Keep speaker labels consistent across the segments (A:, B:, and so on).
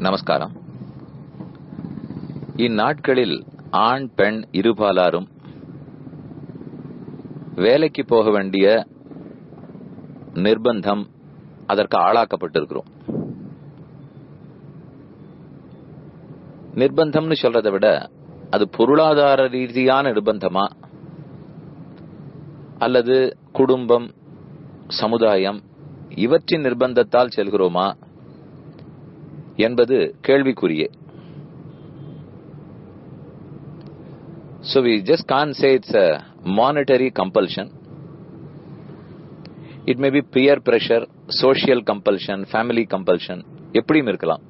A: நமஸ்காரம் இந்நாட்களில் ஆண் பெண் இருபாலாரும் வேலைக்கு போக வேண்டிய நிர்பந்தம் அதற்கு ஆளாக்கப்பட்டிருக்கிறோம் நிர்பந்தம்னு சொல்றதை விட அது பொருளாதார ரீதியான நிர்பந்தமா அல்லது குடும்பம் சமுதாயம் இவற்றின் நிர்பந்தத்தால் செல்கிறோமா என்பது கேள்விக்குரியே So we just can't say it's a monetary compulsion. It may be peer pressure, social compulsion, family compulsion, எப்படியும் இருக்கலாம்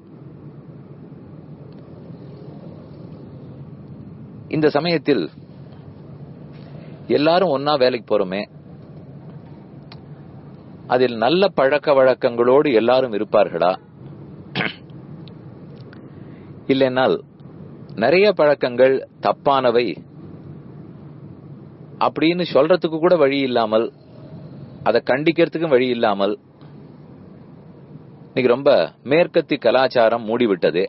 A: இந்த சமயத்தில் எல்லாரும் ஒன்னா வேலைக்கு போறோமே அதில் நல்ல பழக்க வழக்கங்களோடு எல்லாரும் இருப்பார்களா இல்லைனால் நிறைய பழக்கங்கள் தப்பானவை அப்படின்னு சொல்றதுக்கு கூட வழி இல்லாமல் அதை கண்டிக்கிறதுக்கும் வழி இல்லாமல் இன்னைக்கு ரொம்ப மேற்கத்தி கலாச்சாரம் மூடிவிட்டது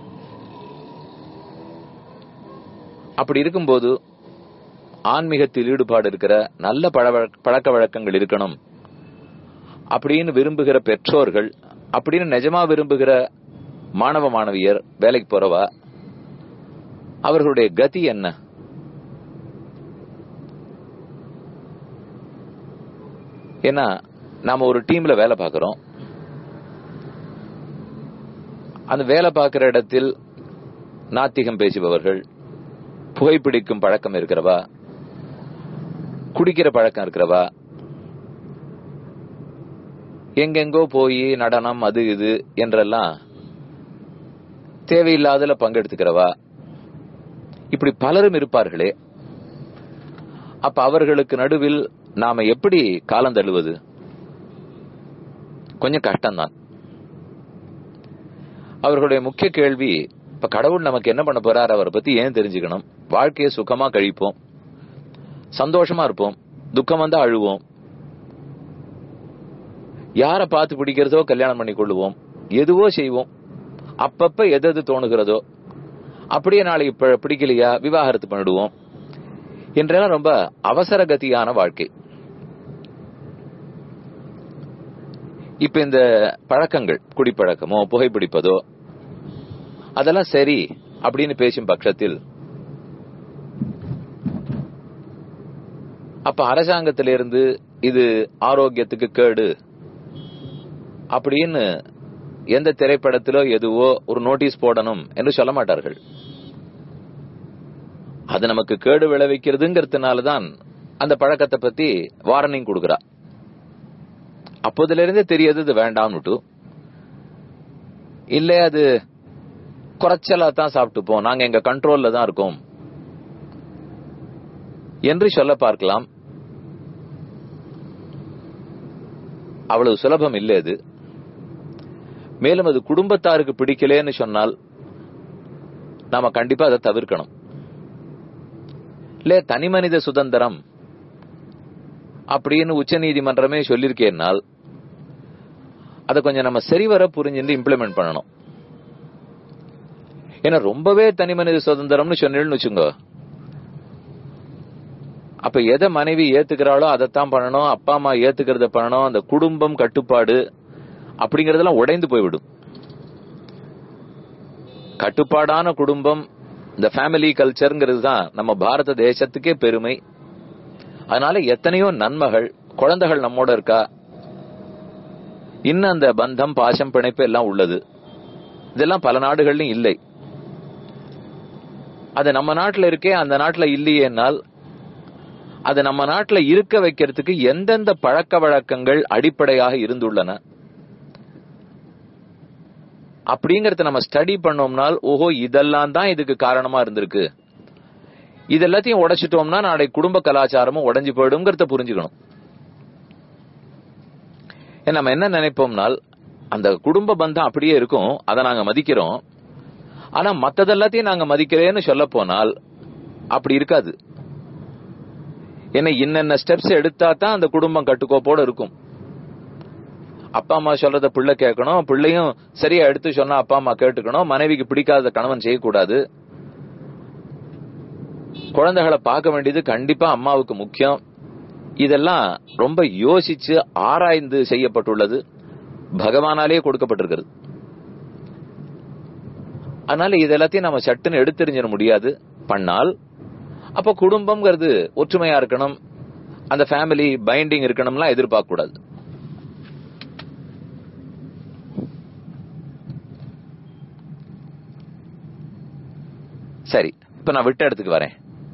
A: அப்படி இருக்கும்போது ஆன்மீகத்தில் ஈடுபாடு இருக்கிற நல்ல பழக்க வழக்கங்கள் இருக்கணும் அப்படின்னு விரும்புகிற பெற்றோர்கள் அப்படின்னு நிஜமா விரும்புகிற மாணவ மாணவியர் வேலைக்கு போறவா அவர்களுடைய கதி என்ன ஏன்னா நாம ஒரு டீம்ல வேலை பார்க்கிறோம் அந்த வேலை பார்க்கிற இடத்தில் நாத்திகம் பேசுபவர்கள் புகைப்பிடிக்கும் பழக்கம் இருக்கிறவா குடிக்கிற பழக்கம் இருக்கிறவா எங்கெங்கோ போய் நடனம் அது இது என்றெல்லாம் தேவையில்லாதல பங்கெடுத்துக்கிறவா இப்படி பலரும் இருப்பார்களே அப்ப அவர்களுக்கு நடுவில் நாம எப்படி காலம் தள்ளுவது கொஞ்சம் கஷ்டம்தான் அவர்களுடைய முக்கிய கேள்வி இப்ப கடவுள் நமக்கு என்ன பண்ண போறார் அவரை பத்தி ஏன் தெரிஞ்சுக்கணும் வாழ்க்கையை சுகமா கழிப்போம் சந்தோஷமா இருப்போம் துக்கம் வந்தா அழுவோம் யார பார்த்து பிடிக்கிறதோ கல்யாணம் பண்ணி கொள்ளுவோம் எதுவோ செய்வோம் அப்பப்ப எது எது தோணுகிறதோ அப்படியே நாளைக்கு பிடிக்கலையா விவாகரத்து பண்ணிடுவோம் என்றெல்லாம் ரொம்ப அவசர கதியான வாழ்க்கை இப்ப இந்த பழக்கங்கள் குடிப்பழக்கமோ புகைப்பிடிப்பதோ அதெல்லாம் சரி அப்படின்னு பேசும் பட்சத்தில் அப்ப அரசாங்கத்திலிருந்து இது ஆரோக்கியத்துக்கு கேடு அப்படின்னு எந்த திரைப்படத்திலோ எதுவோ ஒரு நோட்டீஸ் போடணும் என்று சொல்ல மாட்டார்கள் அது நமக்கு கேடு விளைவிக்கிறதுங்கிறதுனாலதான் அந்த பழக்கத்தை பத்தி வார்னிங் கொடுக்கறா அப்போதுல இருந்தே தெரியாது இது வேண்டாம்னுட்டு இல்ல அது குறைச்சலா தான் சாப்பிட்டுப்போம் நாங்க எங்க கண்ட்ரோல்ல தான் இருக்கோம் என்று சொல்ல பார்க்கலாம் அவ்வளவு சுலபம் இல்லை அது மேலும் அது குடும்பத்தாருக்கு பிடிக்கலேன்னு சொன்னால் நாம கண்டிப்பா அதை தவிர்க்கணும் இல்ல தனி மனித சுதந்திரம் அப்படின்னு உச்ச நீதிமன்றமே சொல்லியிருக்கேன்னால் அதை கொஞ்சம் நம்ம சரிவர புரிஞ்சுட்டு இம்ப்ளிமெண்ட் பண்ணணும் ஏன்னா ரொம்பவே தனி மனித சுதந்திரம்னு சொன்னேன்னு வச்சுங்க அப்ப எதை மனைவி ஏத்துக்கிறாளோ அதைத்தான் பண்ணணும் அப்பா அம்மா ஏத்துக்கிறத பண்ணணும் அந்த குடும்பம் கட்டுப்பாடு அப்படிங்கறதெல்லாம் உடைந்து போய்விடும் கட்டுப்பாடான குடும்பம் இந்த ஃபேமிலி கல்ச்சர்ங்கிறது தான் நம்ம பாரத தேசத்துக்கே பெருமை அதனால எத்தனையோ நன்மைகள் குழந்தைகள் நம்மோட இருக்கா இன்னும் அந்த பந்தம் பாசம் பிணைப்பு எல்லாம் உள்ளது இதெல்லாம் பல நாடுகள்லயும் இல்லை அது நம்ம நாட்டுல இருக்கே அந்த நாட்டுல இல்லையேனால் அது நம்ம நாட்டுல இருக்க வைக்கிறதுக்கு எந்தெந்த பழக்க வழக்கங்கள் அடிப்படையாக இருந்துள்ளன அப்படிங்கறத நம்ம ஸ்டடி பண்ணோம்னால் ஓஹோ இதெல்லாம் தான் இதுக்கு காரணமா இருந்திருக்கு இது எல்லாத்தையும் உடைச்சிட்டோம்னா நாளை குடும்ப கலாச்சாரமும் உடைஞ்சு போயிடுங்கிறத புரிஞ்சுக்கணும் நம்ம என்ன நினைப்போம்னால் அந்த குடும்ப பந்தம் அப்படியே இருக்கும் அதை நாங்க மதிக்கிறோம் ஆனா மத்ததெல்லாத்தையும் நாங்க மதிக்கிறேன்னு சொல்ல போனால் அப்படி இருக்காது ஏன்னா இன்னென்ன ஸ்டெப்ஸ் எடுத்தா தான் அந்த குடும்பம் கட்டுக்கோப்போட இருக்கும் அப்பா அம்மா சொல்றத பிள்ளை கேட்கணும் பிள்ளையும் சரியா எடுத்து சொன்னா அப்பா அம்மா கேட்டுக்கணும் மனைவிக்கு பிடிக்காத கணவன் செய்யக்கூடாது குழந்தைகளை பார்க்க வேண்டியது கண்டிப்பா அம்மாவுக்கு முக்கியம் இதெல்லாம் ரொம்ப யோசிச்சு ஆராய்ந்து செய்யப்பட்டுள்ளது பகவானாலே கொடுக்கப்பட்டிருக்கிறது அதனால இது எல்லாத்தையும் நம்ம சட்டுன்னு எடுத்தெறிஞ்சிட முடியாது பண்ணால் அப்ப குடும்பம்ங்கிறது ஒற்றுமையா இருக்கணும் அந்த ஃபேமிலி பைண்டிங் இருக்கணும்லாம் எதிர்பார்க்க கூடாது சரி இப்ப நான் விட்ட இடத்துக்கு வரேன்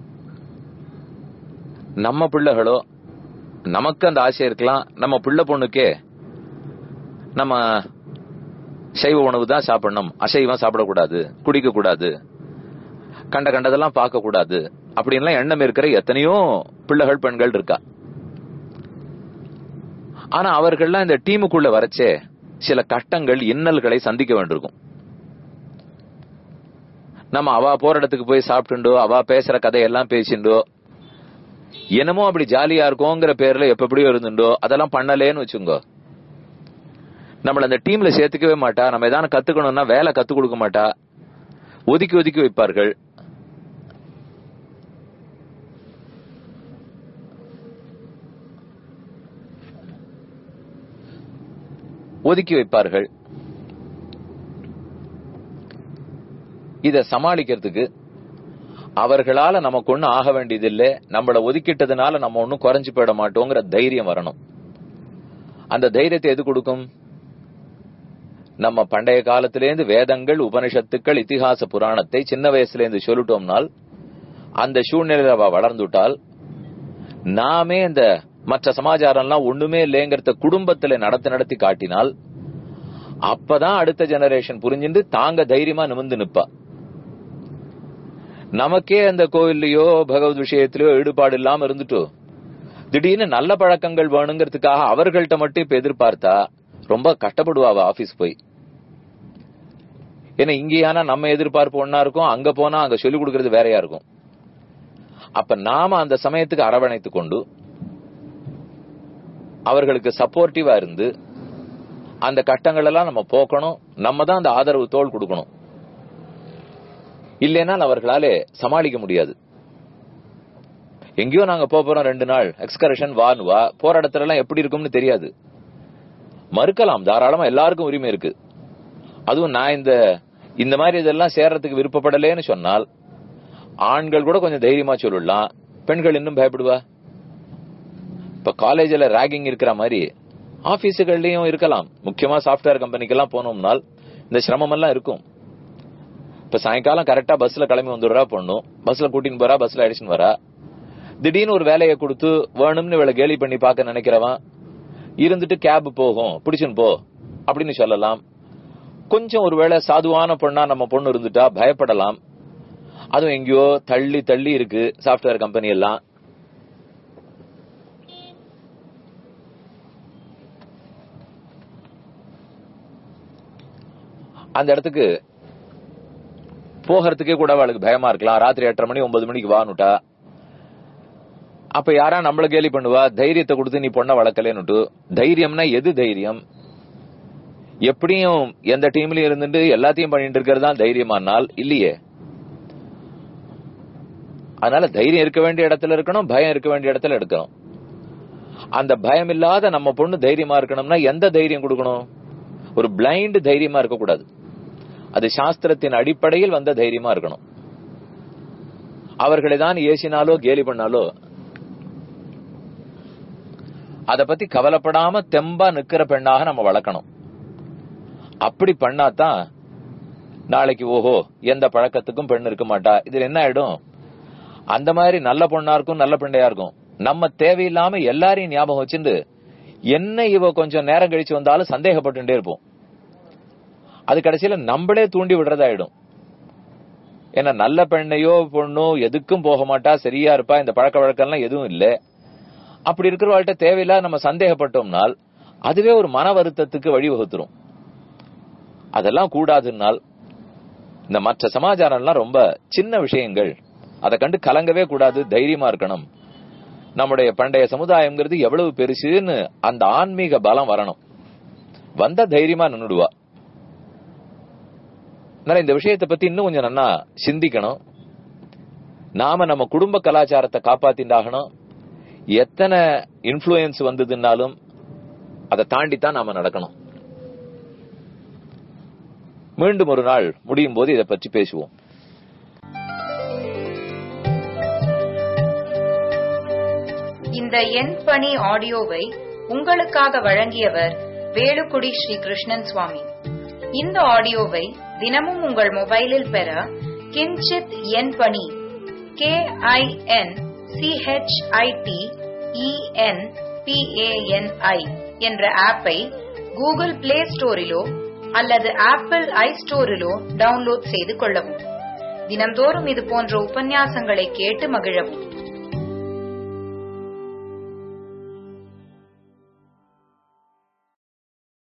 A: நம்ம பிள்ளைகளோ நமக்கு அந்த ஆசை இருக்கலாம் நம்ம பிள்ளை பொண்ணுக்கே நம்ம சைவ உணவு தான் சாப்பிடணும் அசைவம் சாப்பிடக்கூடாது குடிக்க கூடாது கண்ட கண்டதெல்லாம் பார்க்க கூடாது அப்படின்லாம் எண்ணம் இருக்கிற எத்தனையோ பிள்ளைகள் பெண்கள் இருக்கா ஆனா அவர்கள்லாம் இந்த டீமுக்குள்ள வரச்சே சில கட்டங்கள் இன்னல்களை சந்திக்க வேண்டியிருக்கும் நம்ம அவ போற இடத்துக்கு போய் சாப்பிட்டுண்டோ அவ பேசுற கதையெல்லாம் பேசிண்டோ என்னமோ அப்படி ஜாலியா இருக்கோங்கிற பேர்ல எப்ப எப்படியோ இருந்துண்டோ அதெல்லாம் பண்ணலேன்னு வச்சுங்கோ நம்மள அந்த டீம்ல சேர்த்துக்கவே மாட்டா நம்ம ஏதாவது கத்துக்கணும்னா வேலை கத்து கொடுக்க மாட்டா ஒதுக்கி ஒதுக்கி வைப்பார்கள் ஒதுக்கி வைப்பார்கள் இத சமாளிக்கிறதுக்கு அவர்களால நமக்கு ஒண்ணு ஆக வேண்டியதில்லை நம்மள ஒதுக்கிட்டதுனால நம்ம ஒண்ணும் குறைஞ்சு போயிட மாட்டோங்கிற தைரியம் வரணும் அந்த தைரியத்தை எது கொடுக்கும் நம்ம பண்டைய காலத்திலேருந்து வேதங்கள் உபனிஷத்துக்கள் இத்திகாச புராணத்தை சின்ன வயசுல இருந்து சொல்லிட்டோம்னால் அந்த சூழ்நிலையில அவ வளர்ந்துட்டால் நாமே இந்த மற்ற சமாச்சாரம்லாம் ஒண்ணுமே இல்லைங்கிறத குடும்பத்துல நடத்தி நடத்தி காட்டினால் அப்பதான் அடுத்த ஜெனரேஷன் புரிஞ்சுட்டு தாங்க தைரியமா நிமிந்து நிப்பா நமக்கே அந்த கோவில்லையோ பகவத் விஷயத்திலயோ ஈடுபாடு இல்லாம இருந்துட்டோ திடீர்னு நல்ல பழக்கங்கள் வேணுங்கிறதுக்காக அவர்கள்ட்ட மட்டும் இப்ப எதிர்பார்த்தா ரொம்ப கஷ்டப்படுவாவ ஆபீஸ் போய் ஏன்னா இங்கேயானா நம்ம எதிர்பார்ப்பு ஒன்னா இருக்கும் அங்க போனா அங்க சொல்லிக் கொடுக்கறது வேறையா இருக்கும் அப்ப நாம அந்த சமயத்துக்கு அரவணைத்து கொண்டு அவர்களுக்கு சப்போர்ட்டிவா இருந்து அந்த கட்டங்கள் எல்லாம் நம்ம போக்கணும் நம்ம தான் அந்த ஆதரவு தோல் கொடுக்கணும் இல்லைனால் அவர்களாலே சமாளிக்க முடியாது எங்கேயோ நாங்க போப் போறோம் ரெண்டு நாள் எக்ஸ்கர்ஷன் வான்னு வா போற இடத்துல எல்லாம் எப்படி இருக்கும்னு தெரியாது மறுக்கலாம் தாராளமா எல்லாருக்கும் உரிமை இருக்கு அதுவும் நான் இந்த இந்த மாதிரி இதெல்லாம் சேர்றதுக்கு விருப்பப்படலேன்னு சொன்னால் ஆண்கள் கூட கொஞ்சம் தைரியமா சொல்லலாம் பெண்கள் இன்னும் பயப்படுவா இப்ப காலேஜ்ல ராகிங் இருக்கிற மாதிரி ஆபீஸுகள்லயும் இருக்கலாம் முக்கியமா சாப்ட்வேர் கம்பெனிக்கெல்லாம் போனோம்னால் இந்த சிரமம் எல்லாம் இருக்கும் இப்ப சாயங்காலம் கரெக்டா பஸ்ல கிளம்பி வந்துடுறா பொண்ணும் பஸ்ல கூட்டின்னு போறா பஸ்ல அடிச்சுன்னு வரா திடீர்னு ஒரு வேலையை கொடுத்து வேணும்னு இவளை கேலி பண்ணி பார்க்க நினைக்கிறவன் இருந்துட்டு கேப் போகும் பிடிச்சுன்னு போ அப்படின்னு சொல்லலாம் கொஞ்சம் ஒருவேளை சாதுவான பொண்ணா நம்ம பொண்ணு இருந்துட்டா பயப்படலாம் அதுவும் எங்கேயோ தள்ளி தள்ளி இருக்கு சாப்ட்வேர் கம்பெனி எல்லாம் அந்த இடத்துக்கு போகிறதுக்கே கூட அவளுக்கு பயமா இருக்கலாம் ராத்திரி எட்டரை மணி ஒன்பது மணிக்கு வானுட்டா அப்ப யாரா நம்மள கேலி பண்ணுவா தைரியத்தை கொடுத்து நீ பொண்ணை வளர்க்கலன்னுட்டு தைரியம்னா எது தைரியம் எப்படியும் எந்த டீம்லயும் இருந்துட்டு எல்லாத்தையும் பண்ணிட்டு இருக்கிறது தான் தைரியமானால் இல்லையே அதனால தைரியம் இருக்க வேண்டிய இடத்துல இருக்கணும் பயம் இருக்க வேண்டிய இடத்துல எடுக்கணும் அந்த பயம் இல்லாத நம்ம பொண்ணு தைரியமா இருக்கணும்னா எந்த தைரியம் கொடுக்கணும் ஒரு பிளைண்ட் தைரியமா இருக்கக்கூடாது அது சாஸ்திரத்தின் அடிப்படையில் வந்த தைரியமா இருக்கணும் அவர்களை தான் ஏசினாலோ கேலி பண்ணாலோ அத பத்தி கவலைப்படாம தெம்பா நிக்கிற பெண்ணாக நம்ம வளர்க்கணும் அப்படி பண்ணாதான் நாளைக்கு ஓஹோ எந்த பழக்கத்துக்கும் பெண் இருக்க மாட்டா இதுல என்ன ஆயிடும் அந்த மாதிரி நல்ல பொண்ணா இருக்கும் நல்ல பெண்டையா இருக்கும் நம்ம தேவையில்லாம எல்லாரையும் ஞாபகம் வச்சுட்டு என்ன இவ கொஞ்சம் நேரம் கழிச்சு வந்தாலும் சந்தேகப்பட்டுட்டே இருப்போம் அது கடைசியில நம்மளே தூண்டி விடுறதாயிடும் ஏன்னா நல்ல பெண்ணையோ பொண்ணோ எதுக்கும் போக மாட்டா சரியா இருப்பா இந்த பழக்க வழக்கம்லாம் எதுவும் இல்ல அப்படி இருக்கிறவாள்கிட்ட தேவையில்லாத நம்ம சந்தேகப்பட்டோம்னால் அதுவே ஒரு மன வருத்தத்துக்கு வழிவகுத்துரும் அதெல்லாம் கூடாதுன்னால் இந்த மற்ற சமாச்சாரம்லாம் ரொம்ப சின்ன விஷயங்கள் அதை கண்டு கலங்கவே கூடாது தைரியமா இருக்கணும் நம்முடைய பண்டைய சமுதாயம்ங்கிறது எவ்வளவு பெருசுன்னு அந்த ஆன்மீக பலம் வரணும் வந்தா தைரியமா நின்னுடுவா அதனால இந்த விஷயத்தை பத்தி இன்னும் கொஞ்சம் நன்னா சிந்திக்கணும் நாம நம்ம குடும்ப கலாச்சாரத்தை காப்பாத்திண்டாகணும் எத்தனை இன்ஃபுளுயன்ஸ் வந்ததுன்னாலும் அதை தாண்டித்தான் நாம நடக்கணும் மீண்டும் ஒரு நாள் முடியும் போது இதை பற்றி பேசுவோம்
B: இந்த எண் பணி ஆடியோவை உங்களுக்காக வழங்கியவர் வேலுக்குடி ஸ்ரீ கிருஷ்ணன் சுவாமி இந்த ஆடியோவை தினமும் உங்கள் மொபைலில் பெற கிஞ்சித் எண் பணி கே ஐ என் சிஹெச்ஐடி இஎன் பிஏஎன்ஐ என்ற ஆப்பை கூகுள் பிளே ஸ்டோரிலோ அல்லது ஆப்பிள் ஐ ஸ்டோரிலோ டவுன்லோட் செய்து கொள்ளவும் தினம்தோறும் இது போன்ற உபன்யாசங்களை கேட்டு மகிழவும்